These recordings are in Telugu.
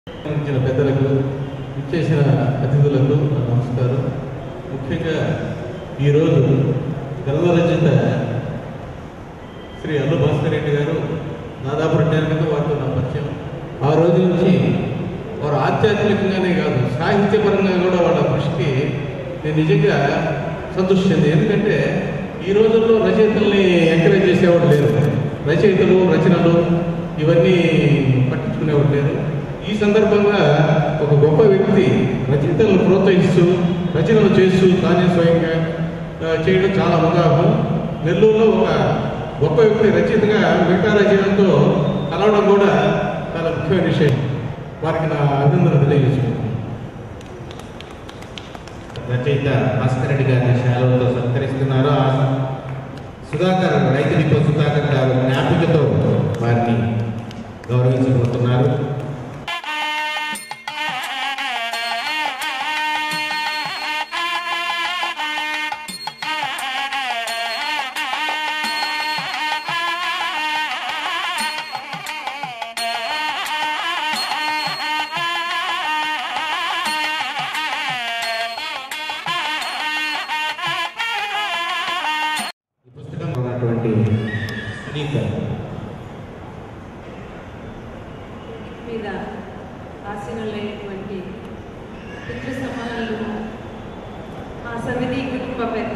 ఇచ్చిన పెద్దలకు ఇచ్చేసిన అతిథులకు నా నమస్కారం ముఖ్యంగా ఈరోజు గర్వ రచయిత శ్రీ అల్లు భాస్కర్ రెడ్డి గారు దాదాపు రెండేళ్ల క్రితం వారితో నా పరిచయం ఆ రోజు నుంచి వారు ఆధ్యాత్మికంగానే కాదు సాహిత్యపరంగా కూడా వాళ్ళ కృషికి నేను నిజంగా సంతృష్టి చెంది ఎందుకంటే ఈ రోజుల్లో రచయితల్ని ఎంకరేజ్ చేసేవాడు లేరు రచయితలు రచనలు ఇవన్నీ పట్టించుకునేవాడు లేరు ఈ సందర్భంగా ఒక గొప్ప వ్యక్తి రచయితలను ప్రోత్సహిస్తూ రచనలు చేస్తూ తానే స్వయంగా ఆ, చేయడం చాలా అవగాహన నెల్లూరులో ఒక గొప్ప వ్యక్తి రచయితగా మిగతా రచనలతో కలవడం కూడా చాలా ముఖ్యమైన విషయం వారికి నా అభినందన తెలియజేసుకుంటున్నాను రచయిత భాస్కర్ రెడ్డి గారిని శాలతో సత్కరిస్తున్నారు ఆ సుధాకర్ రైతు డిపో సుధాకర్ గారు జ్ఞాపికతో వారిని గౌరవించబోతున్నారు ఈ పుస్తకంలో ఉన్నటువంటి స్పీకర్ మీద ఆశీనులైనటువంటి పితృ సమానులు మా సమితి కుటుంబ పెద్ద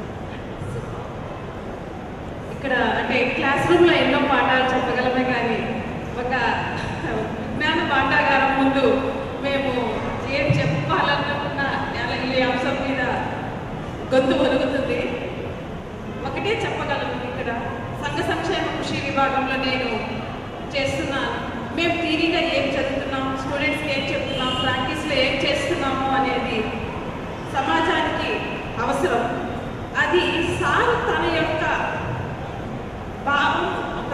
ఇక్కడ అంటే క్లాస్ రూమ్లో ఎన్నో పాఠాలు చెప్పగలమే కానీ ఒక విజ్ఞాన పాఠాగారం ముందు మేము ఏం చెప్పాలనుకున్న నెల ఈ అంశం మీద గొంతు ఒరుగుతుంది ఒకటే చెప్పగలను ఇక్కడ సంఘ సంక్షేమ కృషి విభాగంలో నేను చేస్తున్నాను మేము థీరీగా ఏం చదువుతున్నాం స్టూడెంట్స్కి ఏం చెప్తున్నాం ప్రాక్టీస్లో ఏం చేస్తున్నాము అనేది సమాజానికి అవసరం అది సార్ తన యొక్క భావం ఒక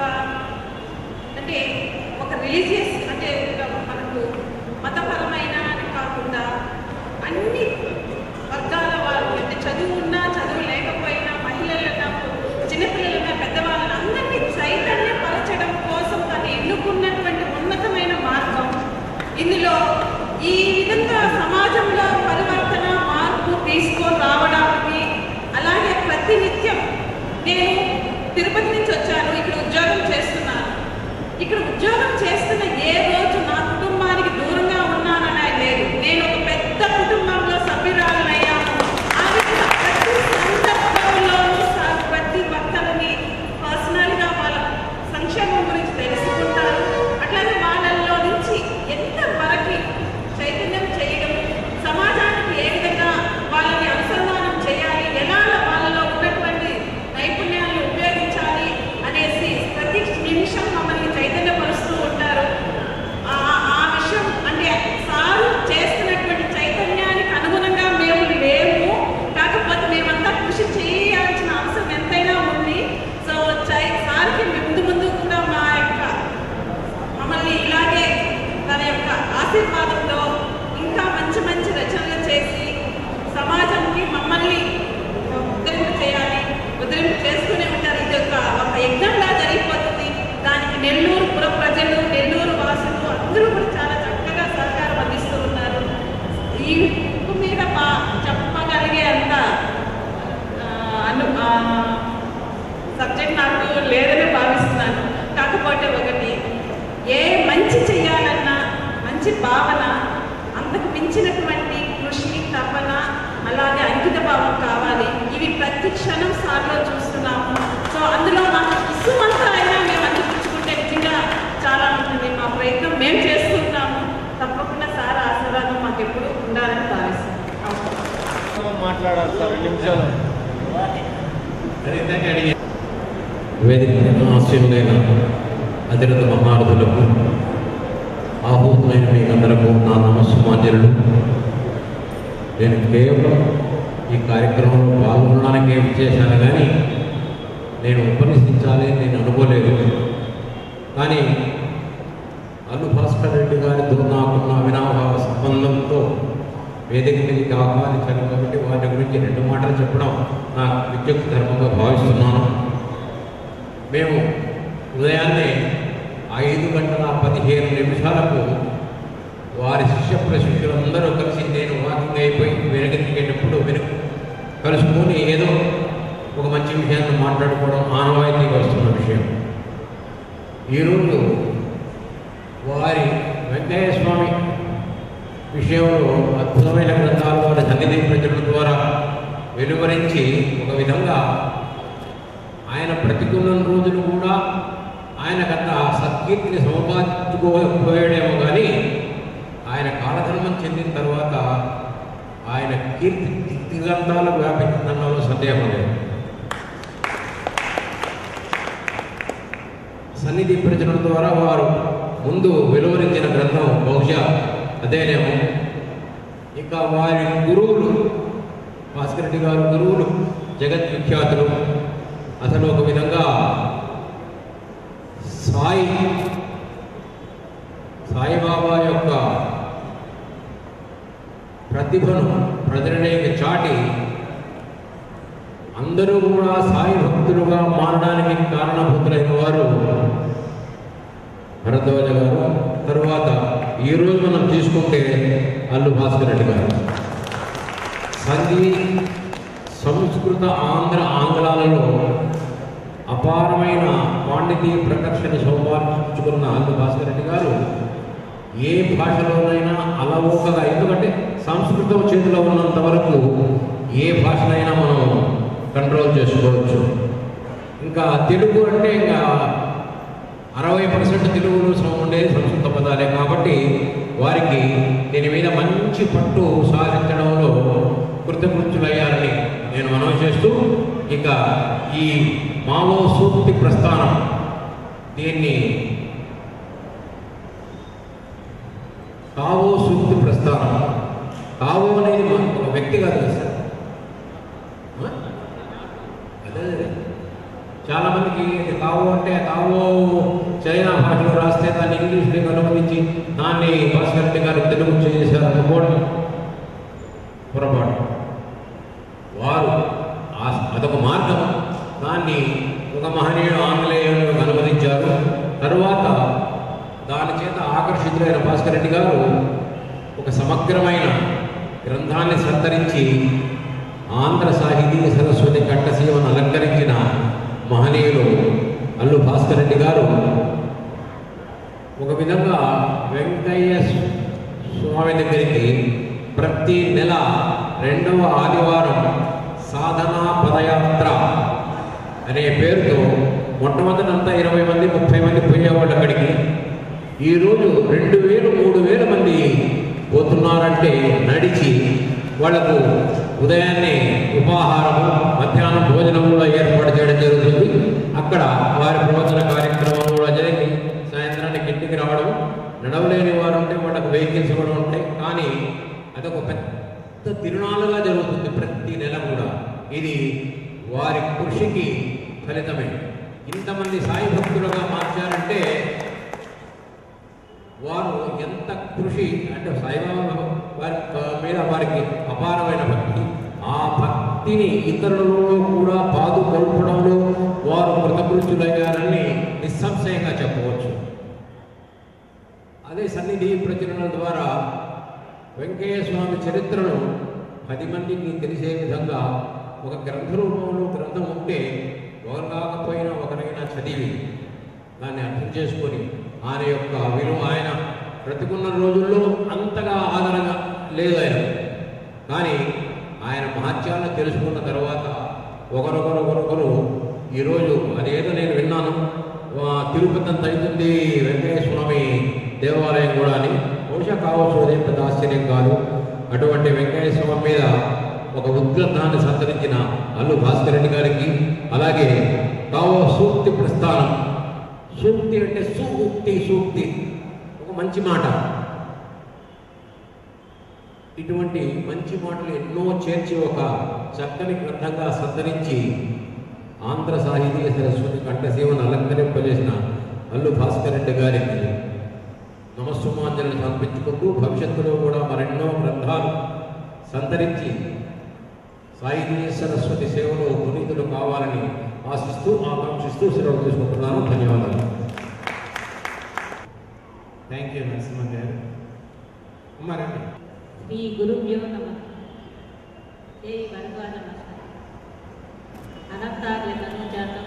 అంటే ఒక రిలీజియస్ అంటే ఒక మనకు మతపరమైన అని కాకుండా అన్ని వర్గాల వారు అంటే చదువు ఉన్నా చదువు లేకపోయినా మహిళలన్నా చిన్నపిల్లలన్నా పెద్దవాళ్ళని అందరినీ చైతన్యపరచడం కోసం తను ఎన్నుకున్నటువంటి ఉన్నతమైన మార్గం ఇందులో ఈ విధంగా సమాజంలో పరివర్తన మార్పు తీసుకొని రావడానికి అలాగే ప్రతినిత్యం నేను తిరుపతి నుంచి వచ్చాను ఇక్కడ ఉద్యోగం చేస్తున్నాను ఇక్కడ ఉద్యోగం చేస్తున్న ఏ రోజు నా కుటుంబానికి దూరంగా ఉన్నానని లేదు నేను ఒక పెద్ద కుటుంబంలో సభ్యురాలనయ్యాను ఆ విధంగా ప్రతి సందర్భంలోనూ స- ప్రతి భక్తులని పర్సనల్గా వాళ్ళ సంక్షేమం గురించి తెలుసుకుంటారు అట్లాగే వాళ్ళల్లో నుంచి ఎంత వరకు చైతన్యం చేయడం సమాజానికి ఏ విధంగా వాళ్ళని అనుసంధానం చేయాలి ఎలా వాళ్ళలో ఉన్నటువంటి నైపుణ్యాలను ఉపయోగించాలి అనేసి ప్రతి నిమిషం మమ్మల్ని చైతన్యపరుస్తూ ఉంటారు ఆ ఆ విషయం అంటే సారు చేస్తున్నటువంటి చైతన్యానికి అనుగుణంగా మేము లేము కాకపోతే మేమంతా కృషి చేయాల్సిన అవసరం ఎంతైనా ఉంది సో చై సార్కి ముందు ముందు కూడా మా యొక్క మమ్మల్ని ఇలాగే తన యొక్క ఆశీర్వాదంతో ఇంకా మంచి మంచి రచనలు చేసి సమాజంకి మమ్మల్ని ఉద్ధరింపు చేయాలి ఉద్ధరింపు చేస్తూనే ఉంటారు ఇది ఒక ఒక యజ్ఞంలా జరిగిపోతుంది దానికి నెల్లూరు పుర ప్రజలు నెల్లూరు వాసులు అందరూ కూడా చాలా చక్కగా సహకారం అందిస్తూ ఉన్నారు ఈ బుక్ మీద మా చెప్పగలిగే అంత ఆ, అను ఆ, సబ్జెక్ట్ నాకు లేదని భావిస్తున్నాను కాకపోతే ఒకటి ఏ మంచి చేయాలన్నా మంచి భావన అంతకు మించినటువంటి కృషి తపన అలాగే అంకిత భావం కావాలి ఇవి ప్రతి క్షణం సార్లో చూస్తున్నాము సో అందులో మాకు ఇసుమంతా అయినా మేము అందిపుచ్చుకుంటే నిజంగా చాలా ఉంటుంది మా ప్రయత్నం మేము చేస్తున్నాము తప్పకుండా సార్ ఆశీర్వాదం మాకు ఎప్పుడు ఉండాలని భావిస్తున్నాం మాట్లాడాలి సార్ రెండు నిమిషాలు రచయితగా అడిగే వేదిక ఆశీనులైన అతిరథ మహారథులకు ఆహూతమైన మీ అందరకు నా నమస్సుమాన్యులు నేను కేవలం ఈ కార్యక్రమంలో పాల్గొనడానికే చేశాను కానీ నేను ఉపన్యసించాలి అని నేను అనుకోలేదు కానీ అల్లు భాస్కర్ రెడ్డి గారితో నాకున్న అవినాభావ సంబంధంతో వేదిక మీదకి ఆహ్వానించాను కాబట్టి వాటి గురించి రెండు మాటలు చెప్పడం నా విద్యుత్ ధర్మంగా భావిస్తున్నాను మేము ఉదయాన్నే ఐదు గంటల పదిహేను నిమిషాలకు వారి శిష్య ప్రశిష్యులందరూ కలిసి నేను వాకింగ్ అయిపోయి వెనక్కి దిగేటప్పుడు వెనక కలుసుకొని ఏదో ఒక మంచి విషయాన్ని మాట్లాడుకోవడం ఆనవాయితీగా వస్తున్న విషయం ఈరోజు వారి వెంకయ్య స్వామి విషయంలో అద్భుతమైన గ్రంథాలు వారి సన్నిధి ప్రజల ద్వారా వెలువరించి ఒక విధంగా ఆయన ప్రతికూల రోజులు కూడా ఆయనకంత సత్కీర్తిని సంపాదించుకోకపోయాడేమో కానీ ఆయన కాలధర్మం చెందిన తర్వాత ఆయన కీర్తి దిగ్దిగంతాలు వ్యాపించిందన్నలో సందేహం లేదు సన్నిధి ప్రచురణ ద్వారా వారు ముందు వెలువరించిన గ్రంథం బహుశా అదేనేమో ఇక వారి గురువులు భాస్కర్ రెడ్డి గారు గురువులు జగత్ విఖ్యాతులు అసలు ఒక విధంగా సాయి సాయిబాబా యొక్క ప్రతిభను ప్రజలనేకి చాటి అందరూ కూడా సాయి భక్తులుగా మారడానికి కారణభూతులైన వారు భరద్వాజ గారు తరువాత ఈరోజు మనం తీసుకుంటే అల్లు భాస్కర్ రెడ్డి గారు సంధి సంస్కృత ఆంధ్ర ఆంగ్లాలలో అపారమైన పాండితీ ప్రకర్షణ సంపాదించుకున్న అల్లు భాస్కర్ రెడ్డి గారు ఏ భాషలోనైనా అలవోకగా ఎందుకంటే సంస్కృతం చేతిలో ఉన్నంత వరకు ఏ భాషనైనా మనం కంట్రోల్ చేసుకోవచ్చు ఇంకా తెలుగు అంటే ఇంకా అరవై పర్సెంట్ తెలుగులో సం- ఉండేది సంస్కృత పదాలే కాబట్టి వారికి దీని మీద మంచి పట్టు సాధించడంలో కృతకృత్యులయ్యారని నేను మనవి చేస్తూ ఇక ఈ మావో సూక్తి ప్రస్థానం దీన్ని కావో సూక్తి ప్రస్థానం కావో అనేది మన- ఒక వ్యక్తి కాదు కదా సార్ ఆ? అదే అదే చాలా మందికి ఇది కావో అంటే కావో చైనా భాషలో రాస్తే దాన్ని ఇంగ్లీష్లోకి అనువదించి దాన్ని భాస్కర్ రెడ్డి గారు తెలుగు చేశారు అనుకోవడం పొరపాటు వారు ఆ- అదొక మార్గం దాన్ని ఒక మహనీయుడు ఆంగ్లేయులకు అనువదించారు తరువాత దాని చేత ఆకర్షితులైన భాస్కర్ రెడ్డి గారు ఒక సమగ్రమైన గ్రంథాన్ని సంతరించి ఆంధ్ర సాహితీ సరస్వతి కంఠసీమను అలంకరించిన మహనీయులు అల్లు భాస్కర్ రెడ్డి గారు ఒక విధంగా వెంకయ్య స్వామి దగ్గరికి ప్రతి నెల రెండవ ఆదివారం సాధనా పదయాత్ర అనే పేరుతో మొట్టమొదటంతా ఇరవై మంది ముప్పై మంది పోయేవాళ్ళు అక్కడికి ఈరోజు రెండు వేలు మూడు వేల మంది పోతున్నారంటే నడిచి వాళ్లకు ఉదయాన్నే ఉపాహారము మధ్యాహ్నం భోజనం కూడా ఏర్పాటు చేయడం జరుగుతుంది అక్కడ వారి ప్రవచన కార్యక్రమం కూడా జరిగి సాయంత్రానికి ఇంటికి రావడం నడవలేని వారు ఉంటే వాళ్ళకు వెహికల్స్ కూడా ఉంటాయి కానీ అదొక పెద్ద తిరునాళ్ళుగా జరుగుతుంది ప్రతి నెల కూడా ఇది వారి కృషికి ఫలితమే ఇంతమంది సాయి భక్తులుగా మార్చారంటే వారు ఎంత కృషి అంటే సాయిబాబా వారి మీద వారికి అపారమైన భక్తి ఆ భక్తిని ఇతరులలో కూడా పాదుకొల్పడంలో వారు కృతకృత్యులయ్యారని నిస్సంశయంగా చెప్పవచ్చు అదే సన్నిధి ప్రచురణ ద్వారా వెంకయ్య స్వామి చరిత్రను పది మందికి తెలిసే విధంగా ఒక గ్రంథ రూపంలో గ్రంథం ఉంటే ఒకరు కాకపోయినా ఒకరైనా చదివి దాన్ని అర్థం చేసుకొని ఆయన యొక్క విలువ ఆయన బ్రతికున్న రోజుల్లో అంతగా ఆదరణ లేదు ఆయన కానీ ఆయన మహత్యాలను తెలుసుకున్న తర్వాత ఒకరొకరొకరొకరు ఈరోజు అదేదో నేను విన్నాను ఆ, తిరుపతి అంత అవుతుంది వెంకయ్య స్వామి దేవాలయం కూడా అని బహుశా కావచ్చు అదేం పెద్ద ఆశ్చర్యం కాదు అటువంటి వెంకయ్య స్వామి మీద ఒక ఉద్గ్రంథాన్ని సంతరించిన అల్లు భాస్కర్ రెడ్డి గారికి అలాగే కావో సూక్తి ప్రస్థానం సూక్తి అంటే సూక్తి సూక్తి ఒక మంచి మాట ఇటువంటి మంచి మాటలు ఎన్నో చేర్చి ఒక చక్కని గ్రంథంగా సంతరించి ఆంధ్ర సాహితీ సరస్వతి కంఠసీమను అలంకరింపజేసిన అల్లు భాస్కర్ రెడ్డి గారికి నమస్సుమాంజలిని సమర్పించుకుంటూ భవిష్యత్తులో కూడా మరెన్నో గ్రంథాలు సంతరించి సాహితీ సరస్వతి సేవలో పునీతులు కావాలని ఆశిస్తూ ఆకాంక్షిస్తూ సెలవు తీసుకుంటున్నాను ధన్యవాదాలు థ్యాంక్ యూ నరసింహ గారు అమ్మ రండి శ్రీ గురుభ్యో నమ జై వరగా నమస్కారం అనంతార్యతను జాతం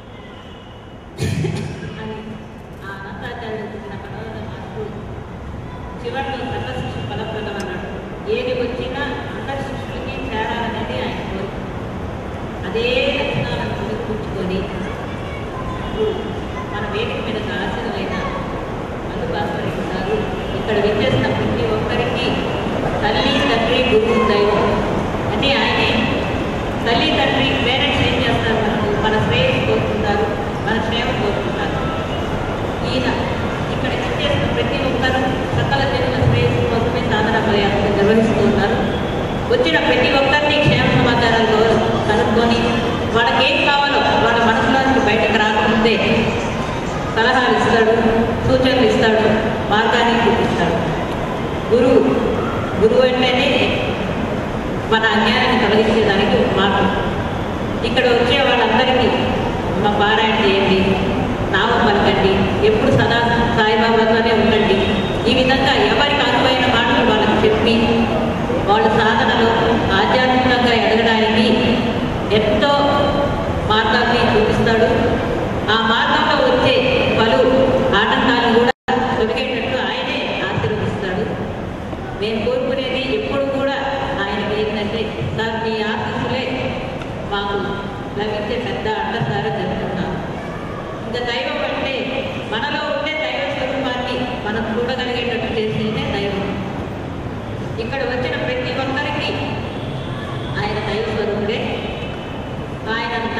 అని ఆ అనంతాచార్యుడు చెప్పిన పదవ మాటలు చివరిలో సర్వ శిక్ష ఫలప్రదం అన్నాడు ఏది వచ్చినా అందరి శిష్యులకి చేరాలనేది ఆయన కోరిక అదే లక్షణాలను పుట్టుకుంచుకొని ఇప్పుడు మన వేదిక మీద ఆశలైన మల్లు భాస్కర్ గారు ఇక్కడ విచ్చేసిన ప్రతి ఒక్కరికి తల్లి తండ్రి గురువు దైవం అంటే ఆయనే తల్లి తండ్రి పేరెంట్స్ ఏం చేస్తారు మనకు మన శ్రేయస్ కోరుకుంటారు మన క్షేమ కోరుకుంటారు ఈయన ఇక్కడ విచ్చేసిన ప్రతి ఒక్కరు సకల జనుల శ్రేయస్సు కోసమే సాధన ప్రయాసం నిర్వహిస్తూ ఉన్నారు వచ్చిన ప్రతి ఒక్కరిని క్షేమ సమాచారాలు కనుక్కొని వాళ్ళకి ఏం కావాలో వాళ్ళ మనసులోంచి బయటకు రాకముందే సలహాలు ఇస్తాడు సూచనలు ఇస్తాడు మార్గాన్ని చూపిస్తాడు గురువు గురువు అంటేనే మన అజ్ఞానాన్ని తొలగించేదానికి ఒక మార్గం ఇక్కడ వచ్చే వాళ్ళందరికీ మా పారాయణ చేయండి నామం పలకండి ఎప్పుడు సదా సాయిబాబాతోనే ఉండండి ఈ విధంగా ఎవరికి అనువైన మాటలు వాళ్ళకి చెప్పి వాళ్ళ సాధనలో ఆధ్యాత్మికంగా ఎదగడానికి ఎంతో మార్గాన్ని చూపిస్తాడు ఆ మార్గంలో వచ్చే పలు ఆటంకాలను కూడా తొలగేటట్టు ఆయనే ఆశీర్వదిస్తాడు మేము కోరుకునేది ఎప్పుడు కూడా ఆయనకి ఏంటంటే సార్ మీ ఆశీస్సులే మాకు లభించే పెద్ద అండసారా జరుగుతున్నాం ఇంకా దైవం అంటే మనలో ఉండే దైవ స్వరూపాన్ని మనం చూడగలిగేటట్టు చేసేదే దైవం ఇక్కడ వచ్చిన ప్రతి ఒక్కరికి ఆయన దైవ స్వరూపుడే ఆయనంత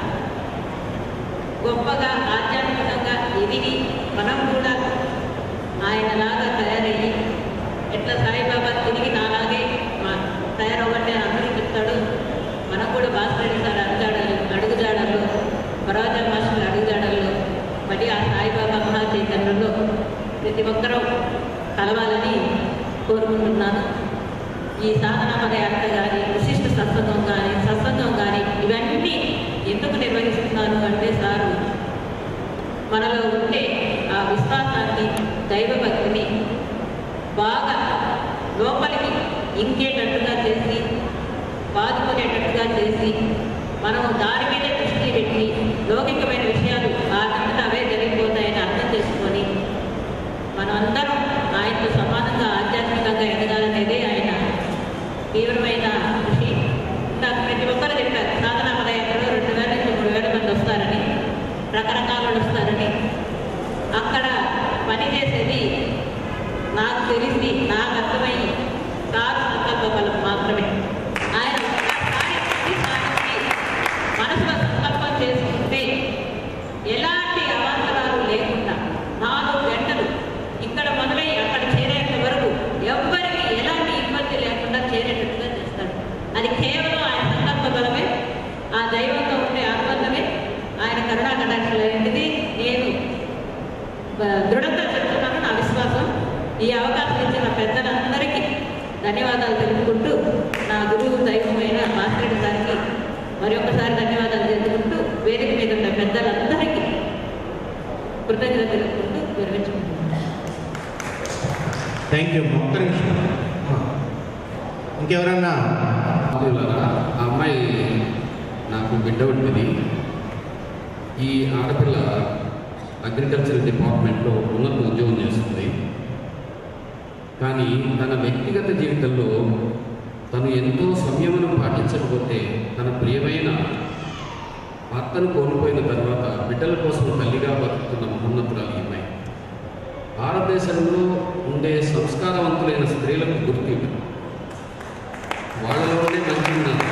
గొప్పగా ఆధ్యాత్మికంగా ఎదిగి మనం కూడా ఆయనలాగా తయారయ్యి ఎట్లా సాయిబాబా తిరిగి నాలాగే మా తయారవ్వండి అని అందరూ చెప్తాడు మనం కూడా భాస్కరెడ్డి సార్ అడుగుజాడలు అడుగుజాడల్లో పరాజ మాస్టర్ అడుగుజాడల్లో మరి ఆ సాయిబాబా మహా చైతన్యంలో ప్రతి ఒక్కరూ కలవాలని కోరుకుంటున్నాను ఈ సాధన పదయాత్ర కానీ విశిష్ట సత్సంగం కానీ సత్సంగం కానీ ఇవన్నీ ఎందుకు నిర్వహిస్తున్నారు అంటే సారు మనలో ఉండే ఆ విశ్వాసాన్ని దైవభక్తిని బాగా లోపలికి ఇంకేటట్టుగా చేసి బాదుకునేటట్టుగా చేసి మనం దాని మీద దృష్టి పెట్టి లౌకికమైన విషయాలు ఆ అంతటా అవే జరిగిపోతాయని అర్థం చేసుకొని మనమందరం ఆయనతో సమానంగా ఆధ్యాత్మికంగా ఎదగాలనేదే ఆయన తీవ్రమైన కృషి ఇందాక ప్రతి ఒక్కరు చెప్పారు సాధనా పదయాత్రలో రెండు వేల నుంచి మూడు వేల మంది వస్తారని రకరకాల వాళ్ళు వస్తారని అక్కడ పని చేసేది నాకు తెలిసి నాకు అర్థమయ్యి సార్ సంకల్ప బలం మాత్రమే ఆయన ఒక్కసారి ప్రతి సారికి మనసులో సంకల్పం చేసుకుంటే ఎలాంటి అవాంతరాలు లేకుండా నాలుగు గంటలు ఇక్కడ మొదలై అక్కడ చేరేంత వరకు ఎవ్వరికి ఎలాంటి ఇబ్బంది లేకుండా చేరేటట్టుగా చేస్తాడు అది కేవలం ఆయన సంకల్ప బలమే ఆ దైవంతో ఉండే అనుబంధమే ఆయన కరుణా కటాక్షలైనది నేను బ- దృఢంగా చెప్తున్నాను నా విశ్వాసం ఈ అవకాశం ఇచ్చిన పెద్దలందరికీ ధన్యవాదాలు తెలుపుకుంటూ నా గురువు దైవమైన మాస్టర్ గారికి మరి ఒకసారి ధన్యవాదాలు తెలుపుకుంటూ వేదిక మీద ఉన్న పెద్దలందరికీ కృతజ్ఞత తెలుపుకుంటూ విరమించుకుంటున్నాను థ్యాంక్ యూ ఒక్క నిమిషం అమ్మ. ఇంకెవరన్నా బాబులారా ఆ అమ్మాయి నాకు బిడ్డ ఉంటుంది ఈ ఆడపిల్ల అగ్రికల్చర్ డిపార్ట్మెంట్లో ఉన్నత ఉద్యోగం చేస్తుంది కానీ తన వ్యక్తిగత జీవితంలో తను ఎంతో సంయమనం పాటించకపోతే తన ప్రియమైన భర్తను కోల్పోయిన తర్వాత బిడ్డల కోసం తల్లిగా బతుకుతున్న మహోన్నతురాలు ఈ అమ్మాయి భారతదేశంలో ఉండే సంస్కారవంతులైన స్త్రీలకు గుర్తింపు వాళ్ళలోనే మంచి ఉన్నారు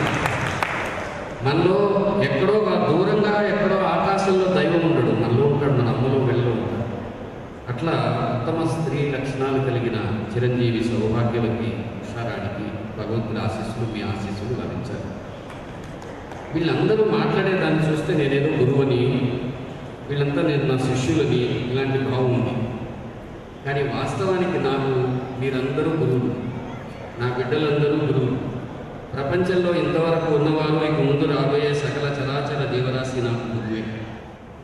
మనలో ఎక్కడో గా- దూరంగా ఎక్కడో ఆకాశంలో దైవం ఉండడు మనలో ఉంటాడు మన అమ్మలో వెళ్ళలో ఉంటాడు అట్లా ఉత్తమ స్త్రీ లక్షణాలు కలిగిన చిరంజీవి సౌభాగ్యవతి ఉషారానికి భగవంతుడి ఆశీస్సులు మీ ఆశీస్సులు లభించారు వీళ్ళందరూ మాట్లాడేదాన్ని చూస్తే నేనేదో గురువని వీళ్ళంతా నేను నా శిష్యులని ఇలాంటి భావం ఉంది కానీ వాస్తవానికి నాకు మీరందరూ గురువులు నా బిడ్డలందరూ గురువులు ప్రపంచంలో ఇంతవరకు ఉన్నవారు ఇక ముందు రాబోయే సకల చరాచర జీవరాశి నాకు గురువే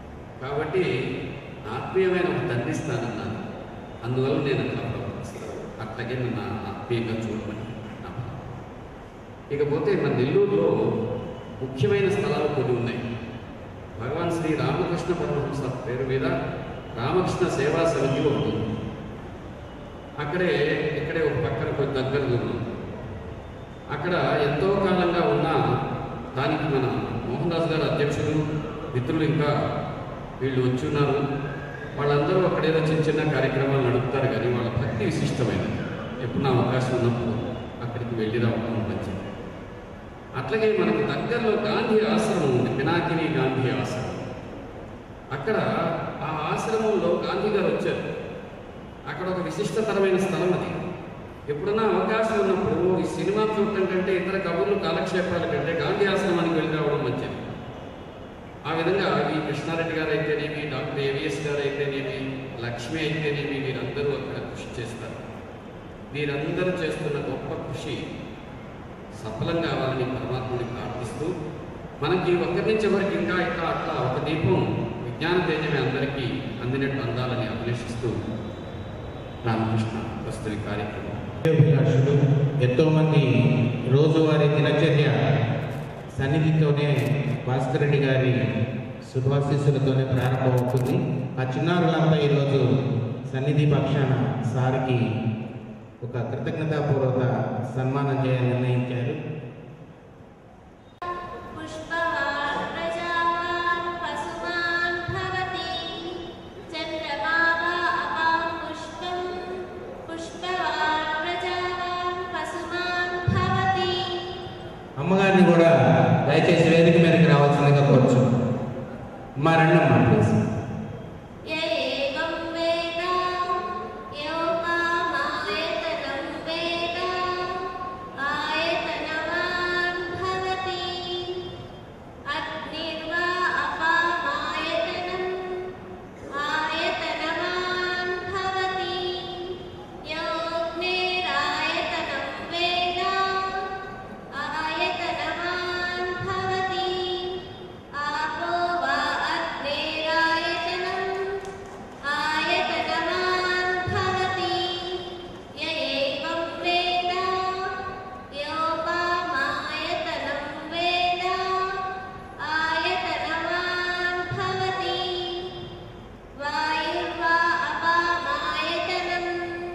కాబట్టి ఆత్మీయమైన ఒక తండ్రి స్థానం నాది అందువల్ల నేను అట్లా ప్రవర్తిస్తాను అట్లాగే నన్ను ఆత్మీయంగా చూడమని నా భావం. ఇకపోతే మన నెల్లూరులో ముఖ్యమైన స్థలాలు కొన్ని ఉన్నాయి భగవాన్ శ్రీ రామకృష్ణ పరమహంస పేరు మీద రామకృష్ణ సేవా సమితి ఒకటి ఉంది అక్కడే ఇక్కడే ఒక పక్కన కొంచెం దగ్గర దూరం అక్కడ ఎంతో కాలంగా ఉన్న దానికి మన మోహన్ దాస్ గారు అధ్యక్షులు మిత్రులు ఇంకా వీళ్ళు వచ్చి ఉన్నారు వాళ్ళందరూ అక్కడ ఏదో చిన్న చిన్న కార్యక్రమాలు నడుపుతారు కానీ వాళ్ళ భక్తి విశిష్టమైనది ఎప్పుడు నా అవకాశం ఉన్నప్పుడు అక్కడికి వెళ్ళి రావడం మంచిది అట్లాగే మనకు దగ్గరలో గాంధీ ఆశ్రమం ఉంది పినాకిని గాంధీ ఆశ్రమం అక్కడ ఆ ఆశ్రమంలో గాంధీ గారు వచ్చారు అక్కడ ఒక విశిష్టతరమైన స్థలం అది ఎప్పుడన్నా అవకాశం ఉన్నప్పుడు ఈ సినిమా చూడటం కంటే ఇతర కబుర్లు కాలక్షేపాల కంటే గాంధీ ఆశ్రమానికి వెళ్ళి రావడం మంచిది ఆ విధంగా ఈ కృష్ణారెడ్డి గారు అయితేనేమి డాక్టర్ ఏవిఎస్ గారు అయితేనేమి లక్ష్మి అయితేనేమి వీరందరూ అక్కడ కృషి చేస్తారు వీరందరూ చేస్తున్న గొప్ప కృషి సఫలం కావాలని పరమాత్ముని ప్రార్థిస్తూ మనకి ఒకరి నుంచి ఎవరికి ఇంకా ఇంకా అట్లా ఒక దీపం విజ్ఞాన తేజమే అందరికీ అందినట్టు అందాలని అభిలషిస్తూ రామకృష్ణ ప్రస్తుత కార్యక్రమం అభిలాషులు ఎంతోమంది రోజువారీ దినచర్య సన్నిధితోనే భాస్కర్ రెడ్డి గారి శుభాశీస్సులతోనే ప్రారంభమవుతుంది ఆ చిన్నారులంతా ఈరోజు సన్నిధి పక్షాన సార్కి ఒక కృతజ్ఞతాపూర్వక సన్మానం చేయాలని నిర్ణయించారు पुष्पवान् प्रजावान् पशुमान् भवति चन्द्रमा वा अपां पुष्पं पुष्पवान् प्रजावान् पशुमान् भवति అమ్మగారిని కూడా దయచేసి వేదిక మీదకి రావాల్సిందిగా కోరుచు మా రెండమ్మ ప్లీజ్ य एवं वेद योपामायतनं वेद आयतनवान् भवति अग्निर्वा अपामायतनम् आयतनवान् भवति योऽग्निरायतनं वेद आयतनवान् भवति आपो वा अग्निरायतनम् आयतनवान् भवति य एवं वेद योपामायतनं वेद आयतनवान् भवति वायुर्वा अपामायतनम्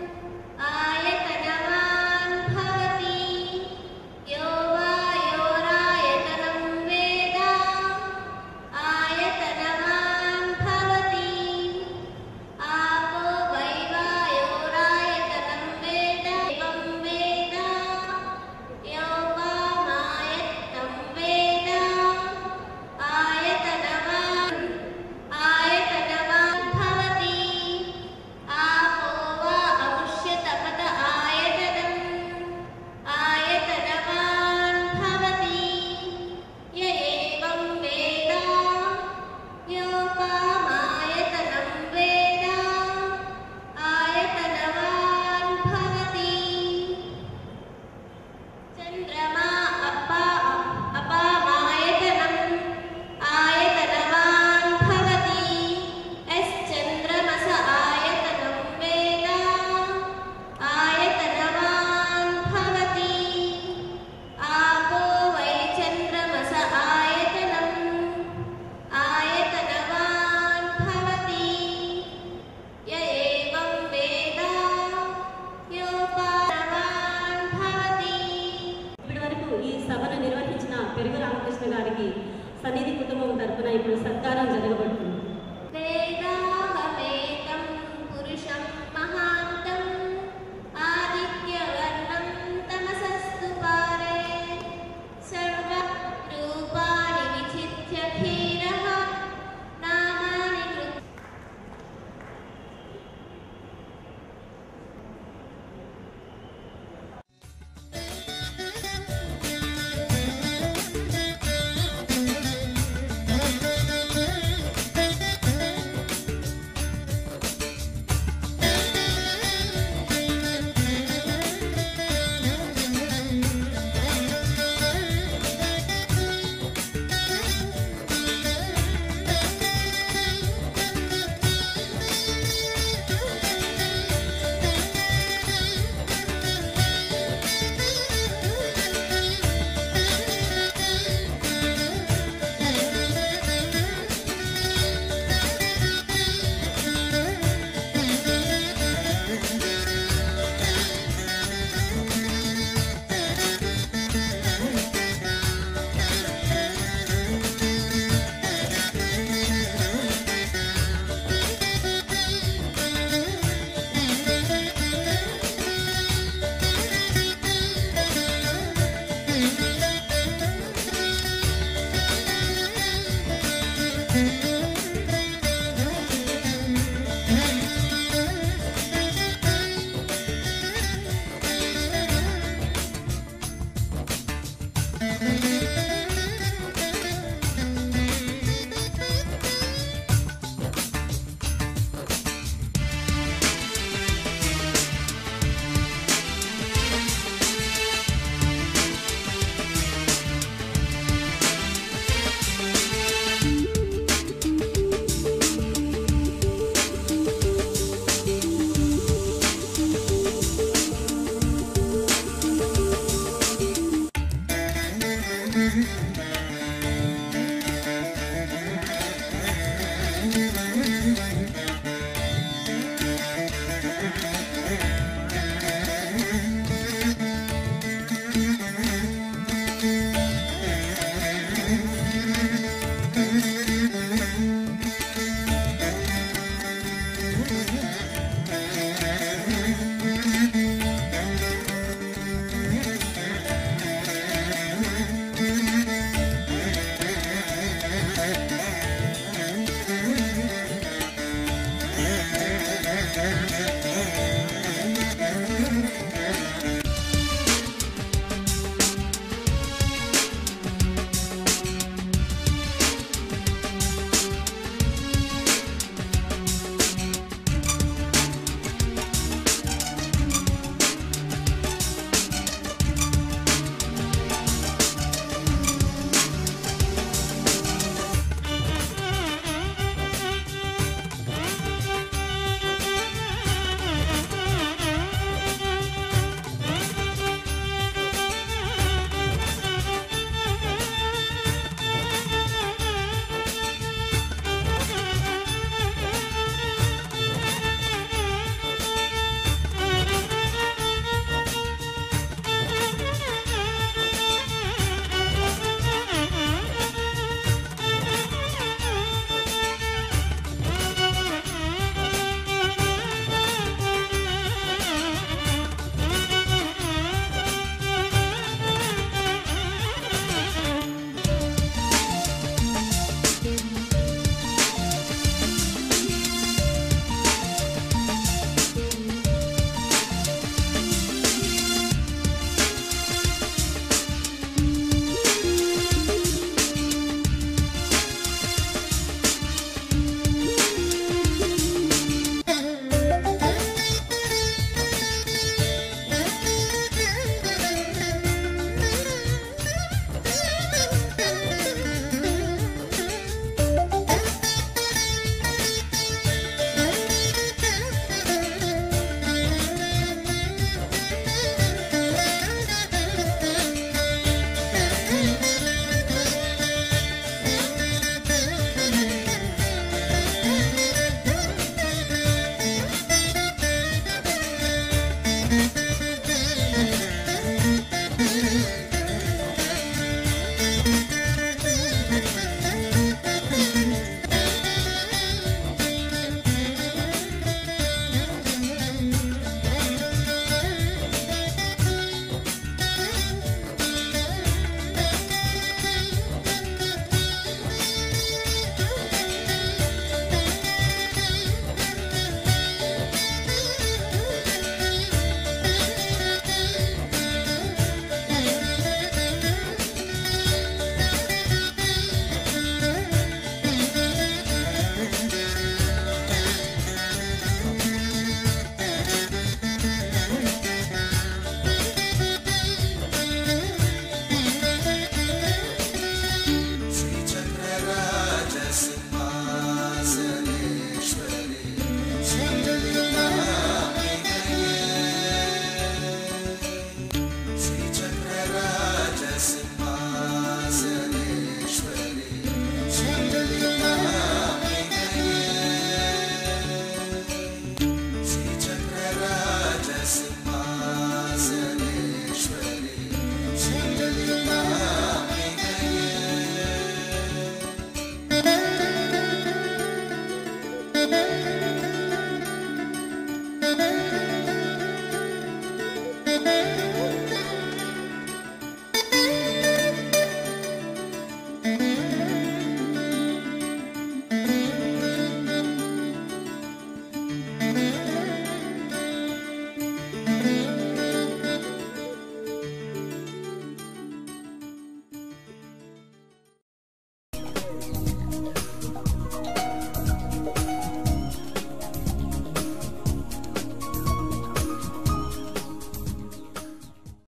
आयतनवान् भवति यो वायोरायतनं वेद आयतनवान् भवति आपो वै वायोरायतनं वेद एवं वेद योपामायत्तं वेद आयतनवान् आयतनवान् भवति आपो वा अमुष्यतपत आयतनम् आयतनवान् भवति य एवं वेद योपामायतनं वेद आयतनवान् भवति चन्द्रमा अपा अपामायतनम् आयतनवान् भवति यश्चन्द्रमस आयतनं वेद आयतनवान् भवति आपो वै चन्द्रमस आयतनम् आयतनवान् भवति य एवं वेद योपानवान् भवति ఇప్పటి వరకు ఈ సభను నిర్వహించిన పెరుగు రామకృష్ణ గారికి సన్నిధి కుటుంబం తరపున ఇప్పుడు సత్కారం జరగబడుతుంది